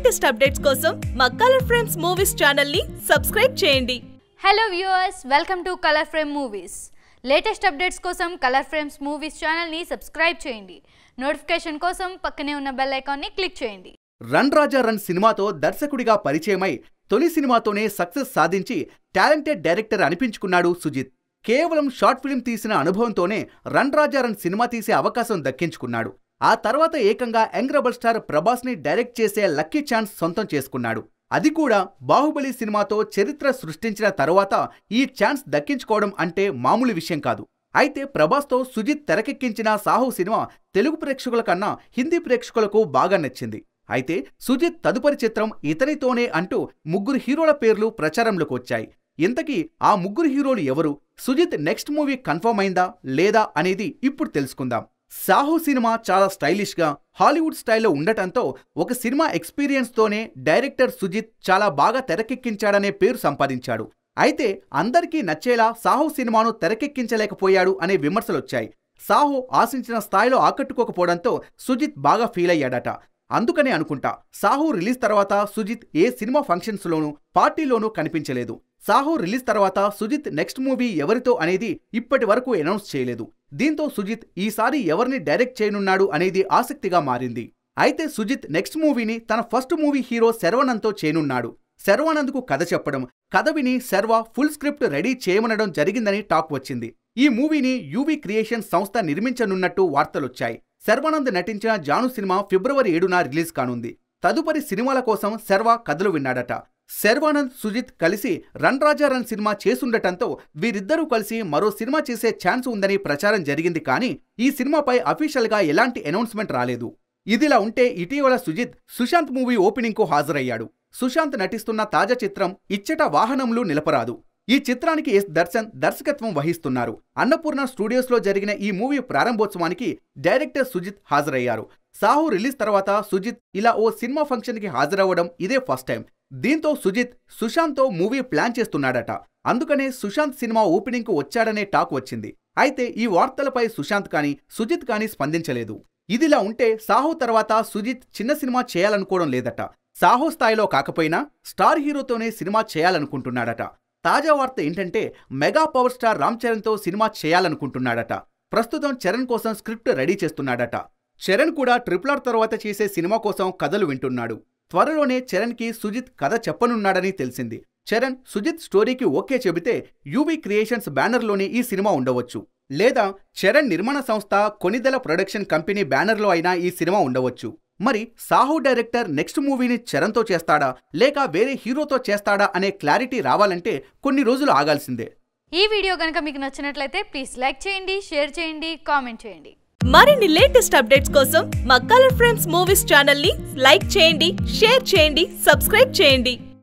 latest updates కోసం మా colour frames movies channel ని సబ్స్క్రైబ్ చేయండి hello viewers welcome to colour frame movies latest updates కోసం colour frames movies ఛానల్ని subscribe చేయండి నోటిఫికేషన్ కోసం పక్కనే ఉన్న బెల్ ఐకాన్ని క్లిక్ చేయండి రన్ రాజా రన్ సినిమాతో దర్శకుడిగా పరిచయమై తొలి సినిమాతోనే సక్సెస్ సాధించి టాలెంటెడ్ డైరెక్టర్ అనిపించుకున్నాడు సుజిత్ కేవలం షార్ట్ ఫిల్మ్ తీసిన అనుభవంతోనే రన్ రాజా రన్ సినిమా తీసే అవకాశం దక్కించుకున్నాడు ఆ తర్వాత ఏకంగా యంగ్ రెబల్ స్టార్ ప్రభాస్ని డైరెక్ట్ చేసే లక్కీ ఛాన్స్ సొంతం చేసుకున్నాడు అది కూడా బాహుబలి సినిమాతో చరిత్ర సృష్టించిన తరువాత ఈ ఛాన్స్ దక్కించుకోవడం అంటే మామూలు విషయం కాదు అయితే ప్రభాస్తో సుజిత్ తెరకెక్కించిన సాహు సినిమా తెలుగు ప్రేక్షకుల కన్నా హిందీ ప్రేక్షకులకు బాగా నచ్చింది అయితే సుజిత్ తదుపరి చిత్రం ఇతనితోనే అంటూ ముగ్గురు హీరోల పేర్లు ప్రచారంలోకి వచ్చాయి ఇంతకీ ఆ ముగ్గురు హీరోలు ఎవరు సుజిత్ నెక్స్ట్ మూవీ కన్ఫర్మ్ అయిందా లేదా అనేది ఇప్పుడు తెలుసుకుందాం సాహు సినిమా చాలా స్టైలిష్గా హాలీవుడ్ స్టైల్లో ఉండటంతో ఒక సినిమా ఎక్స్పీరియన్స్తోనే డైరెక్టర్ సుజిత్ చాలా బాగా తెరకెక్కించాడనే పేరు సంపాదించాడు అయితే అందరికీ నచ్చేలా సాహు సినిమాను తెరకెక్కించలేకపోయాడు అనే విమర్శలొచ్చాయి సాహు ఆశించిన స్థాయిలో ఆకట్టుకోకపోవడంతో సుజిత్ బాగా ఫీల్ అయ్యాడట అందుకనే అనుకుంటా సాహు రిలీజ్ తర్వాత సుజిత్ ఏ సినిమా ఫంక్షన్స్లోనూ పార్టీలోనూ కనిపించలేదు సాహు రిలీజ్ తర్వాత సుజిత్ నెక్స్ట్ మూవీ ఎవరితో అనేది ఇప్పటి వరకు అనౌన్స్ చేయలేదు దీంతో సుజిత్ ఈసారి ఎవరిని డైరెక్ట్ చేయనున్నాడు అనేది ఆసక్తిగా మారింది అయితే సుజిత్ నెక్స్ట్ మూవీని తన ఫస్ట్ మూవీ హీరో శర్వానంద్తో చేయనున్నాడు శర్వానంద్కు కథ చెప్పడం కథ విని శర్వ ఫుల్ స్క్రిప్ట్ రెడీ చేయమనడం జరిగిందని టాక్ వచ్చింది ఈ మూవీని యూవీ క్రియేషన్ సంస్థ నిర్మించనున్నట్టు వార్తలొచ్చాయి శర్వానంద్ నటించిన జాను సినిమా ఫిబ్రవరి ఏడున రిలీజ్ కానుంది తదుపరి సినిమాల కోసం శర్వ కథలు విన్నాడట శర్వానంద్ సుజిత్ కలిసి రన్ రాజా రన్ సినిమా చేసుండటంతో వీరిద్దరూ కలిసి మరో సినిమా చేసే ఛాన్స్ ఉందని ప్రచారం జరిగింది కానీ ఈ సినిమాపై అఫీషియల్గా ఎలాంటి అనౌన్స్మెంట్ రాలేదు ఇదిలా ఉంటే ఇటీవల సుజిత్ సుశాంత్ మూవీ ఓపెనింగ్కు హాజరయ్యాడు సుశాంత్ నటిస్తున్న తాజా చిత్రం ఇచ్చట వాహనంలో నిలపరాదు ఈ చిత్రానికి ఎస్ దర్శన్ దర్శకత్వం వహిస్తున్నారు అన్నపూర్ణ స్టూడియోస్లో జరిగిన ఈ మూవీ ప్రారంభోత్సవానికి డైరెక్టర్ సుజిత్ హాజరయ్యారు సాహు రిలీజ్ తర్వాత సుజిత్ ఇలా ఓ సినిమా ఫంక్షన్కి హాజరవ్వడం ఇదే ఫస్ట్ టైం దీంతో సుజిత్ సుశాంత్తో మూవీ ప్లాన్ చేస్తున్నాడట అందుకనే సుశాంత్ సినిమా ఓపెనింగ్కు వచ్చాడనే టాక్ వచ్చింది అయితే ఈ వార్తలపై సుశాంత్ కానీ సుజిత్ కానీ స్పందించలేదు ఇదిలా ఉంటే సాహు తర్వాత సుజిత్ చిన్న సినిమా చేయాలనుకోవడం లేదట సాహు స్థాయిలో కాకపోయినా స్టార్ హీరోతోనే సినిమా చేయాలనుకుంటున్నాడట తాజా వార్త ఏంటంటే మెగా పవర్ స్టార్ రామ్ చరణ్తో సినిమా చేయాలనుకుంటున్నాడట ప్రస్తుతం చరణ్ కోసం స్క్రిప్ట్ రెడీ చేస్తున్నాడట చరణ్ కూడా ట్రిపుల్ ఆర్ తర్వాత చేసే సినిమా కోసం కథలు వింటున్నాడు త్వరలోనే చరణ్కి సుజిత్ కథ చెప్పనున్నాడని తెలిసింది చరణ్ సుజిత్ స్టోరీకి ఓకే చెబితే యూవీ క్రియేషన్స్ బ్యానర్లోనే ఈ సినిమా ఉండవచ్చు లేదా చరణ్ నిర్మాణ సంస్థ కొనిదెల ప్రొడక్షన్ కంపెనీ బ్యానర్లో అయినా ఈ సినిమా ఉండవచ్చు మరి సాహు డైరెక్టర్ నెక్స్ట్ మూవీని చరణ్తో చేస్తాడా లేక వేరే హీరోతో చేస్తాడా అనే క్లారిటీ రావాలంటే కొన్ని రోజులు ఆగాల్సిందే ఈ వీడియో కనుక మీకు నచ్చినట్లయితే ప్లీజ్ లైక్ చేయండి షేర్ చేయండి కామెంట్ చేయండి మరిన్ని లేటెస్ట్ అప్డేట్స్ కోసం మా కలర్ ఫ్రేమ్స్ మూవీస్ ఛానల్ ని లైక్ చేయండి షేర్ చేయండి సబ్స్క్రైబ్ చేయండి